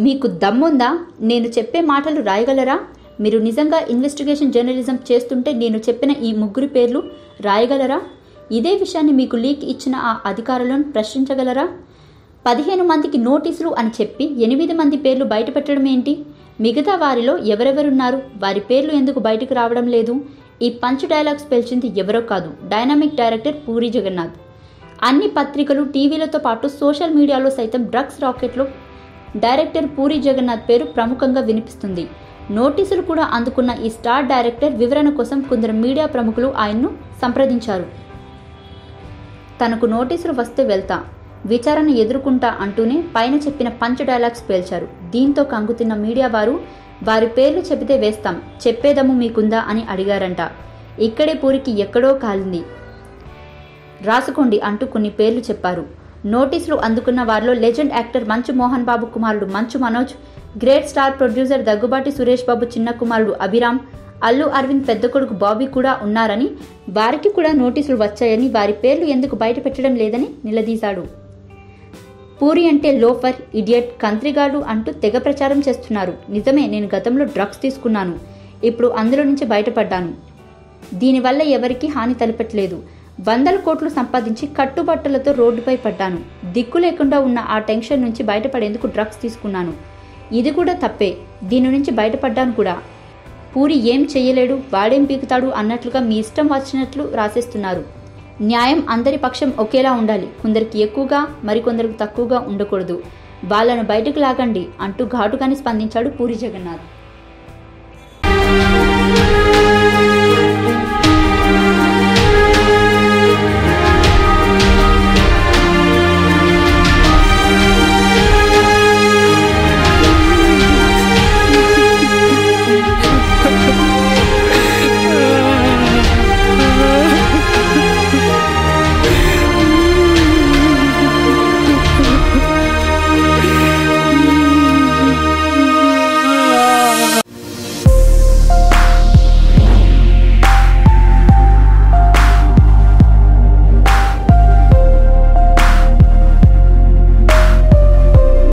మీకు దమ్ముందా నేను చెప్పే మాటలు రాయగలరా మీరు నిజంగా ఇన్వెస్టిగేషన్ జర్నలిజం చేస్తుంటే నేను చెప్పిన ఈ ముగ్గురి పేర్లు రాయగలరా ఇదే విషయాన్ని మీకు లీక్ ఇచ్చిన ఆ అధికారులను ప్రశ్నించగలరా పదిహేను మందికి నోటీసులు అని చెప్పి ఎనిమిది మంది పేర్లు బయటపెట్టడం ఏంటి మిగతా వారిలో ఎవరెవరున్నారు వారి పేర్లు ఎందుకు బయటకు రావడం లేదు ఈ పంచ్ డైలాగ్స్ పేల్చింది ఎవరో కాదు డైనామిక్ డైరెక్టర్ పూరి జగన్నాథ్ అన్ని పత్రికలు టీవీలతో పాటు సోషల్ మీడియాలో సైతం డ్రగ్స్ రాకెట్లో డైరెక్టర్ పూరి జగన్నాథ్ పేరు ప్రముఖంగా వినిపిస్తుంది నోటీసులు కూడా అందుకున్న ఈ స్టార్ డైరెక్టర్ వివరణ కోసం కొందరు మీడియా ప్రముఖులు ఆయన్ను సంప్రదించారు తనకు నోటీసులు వస్తే వెళ్తా విచారణ ఎదుర్కొంటా అంటూనే పైన చెప్పిన పంచ్ డైలాగ్స్ పేల్చారు దీంతో కంగుతిన్న మీడియా వారు వారి పేర్లు చెబితే వేస్తాం చెప్పేదమ్ము మీకుందా అని అడిగారంట ఇక్కడే పూరికి ఎక్కడో కాలింది రాసుకోండి అంటూ కొన్ని పేర్లు చెప్పారు నోటీసులు అందుకున్న వారిలో లెజెండ్ యాక్టర్ మంచు మోహన్ బాబు కుమారుడు Manchu Manoj great star producer Daggubati Suresh Babu చిన్న కుమారుడు అభిరామ్ అల్లు అరవింద్ పెద్ద కొడుకు బాబీ కూడా ఉన్నారని వారికి కూడా నోటీసులు వచ్చాయని వారి పేర్లు ఎందుకు బయట పెట్టడం లేదని నిలదీశాడు పూరి అంటే లోఫర్ ఇడియట్ కంత్రిగాడు అంటూ తెగ ప్రచారం చేస్తున్నారు నిజమే నేను గతంలో డ్రగ్స్ తీసుకున్నాను ఇప్పుడు అందులో నుంచి బయటపడ్డాను దీనివల్ల ఎవరికీ హాని తలపెట్టలేదు వందల కోట్లు సంపాదించి కట్టుబట్టలతో రోడ్డుపై పడ్డాను దిక్కు లేకుండా ఉన్న ఆ టెన్షన్ నుంచి బయటపడేందుకు డ్రగ్స్ తీసుకున్నాను ఇది కూడా తప్పే దీని నుంచి బయటపడ్డాను కూడా పూరి ఏం చెయ్యలేడు వాడేం పీకుతాడు అన్నట్లుగా మీ ఇష్టం వచ్చినట్లు రాసేస్తున్నారు న్యాయం అందరి పక్షం ఒకేలా ఉండాలి కొందరికి ఎక్కువగా మరికొందరికి తక్కువగా ఉండకూడదు వాళ్ళను బయటకు లాగండి అంటూ ఘాటుగానే స్పందించాడు పూరి జగన్నాథ్